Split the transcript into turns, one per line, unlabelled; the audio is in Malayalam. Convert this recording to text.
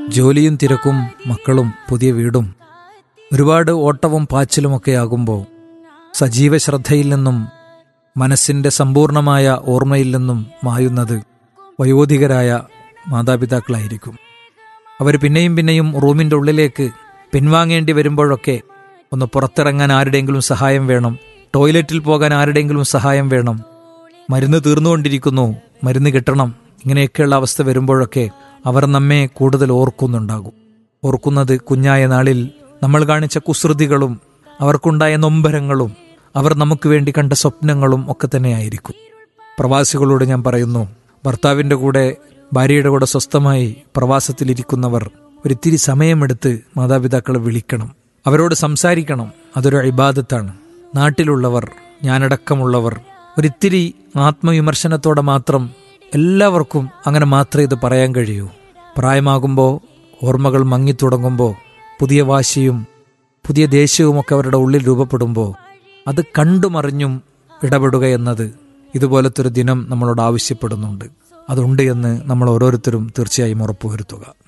ജോലിയും തിരക്കും മക്കളും പുതിയ വീടും ഒരുപാട് ഓട്ടവും പാച്ചിലുമൊക്കെ ആകുമ്പോൾ സജീവ ശ്രദ്ധയിൽ നിന്നും മനസ്സിന്റെ സമ്പൂർണമായ ഓർമ്മയിൽ നിന്നും മായുന്നത് വയോധികരായ മാതാപിതാക്കളായിരിക്കും അവർ പിന്നെയും പിന്നെയും റൂമിന്റെ ഉള്ളിലേക്ക് പിൻവാങ്ങേണ്ടി വരുമ്പോഴൊക്കെ ഒന്ന് പുറത്തിറങ്ങാൻ ആരുടെയെങ്കിലും സഹായം വേണം ടോയ്ലറ്റിൽ പോകാൻ ആരുടെയെങ്കിലും സഹായം വേണം മരുന്ന് തീർന്നുകൊണ്ടിരിക്കുന്നു മരുന്ന് കിട്ടണം ഇങ്ങനെയൊക്കെയുള്ള അവസ്ഥ വരുമ്പോഴൊക്കെ അവർ നമ്മെ കൂടുതൽ ഓർക്കുന്നുണ്ടാകും ഓർക്കുന്നത് കുഞ്ഞായ നാളിൽ നമ്മൾ കാണിച്ച കുസൃതികളും അവർക്കുണ്ടായ നൊമ്പരങ്ങളും അവർ നമുക്ക് വേണ്ടി കണ്ട സ്വപ്നങ്ങളും ഒക്കെ തന്നെയായിരിക്കും പ്രവാസികളോട് ഞാൻ പറയുന്നു ഭർത്താവിന്റെ കൂടെ ഭാര്യയുടെ കൂടെ സ്വസ്ഥമായി പ്രവാസത്തിലിരിക്കുന്നവർ ഒരിത്തിരി സമയമെടുത്ത് മാതാപിതാക്കളെ വിളിക്കണം അവരോട് സംസാരിക്കണം അതൊരു ഇബാദത്താണ് നാട്ടിലുള്ളവർ ഞാനടക്കമുള്ളവർ ഒരിത്തിരി ആത്മവിമർശനത്തോടെ മാത്രം എല്ലാവർക്കും അങ്ങനെ മാത്രമേ ഇത് പറയാൻ കഴിയൂ പ്രായമാകുമ്പോൾ ഓർമ്മകൾ മങ്ങിത്തുടങ്ങുമ്പോൾ പുതിയ വാശിയും പുതിയ ദേഷ്യവുമൊക്കെ അവരുടെ ഉള്ളിൽ രൂപപ്പെടുമ്പോൾ അത് കണ്ടുമറിഞ്ഞും ഇടപെടുക എന്നത് ഇതുപോലത്തെ ഒരു ദിനം നമ്മളോട് ആവശ്യപ്പെടുന്നുണ്ട് അതുണ്ട് എന്ന് നമ്മൾ ഓരോരുത്തരും തീർച്ചയായും ഉറപ്പുവരുത്തുക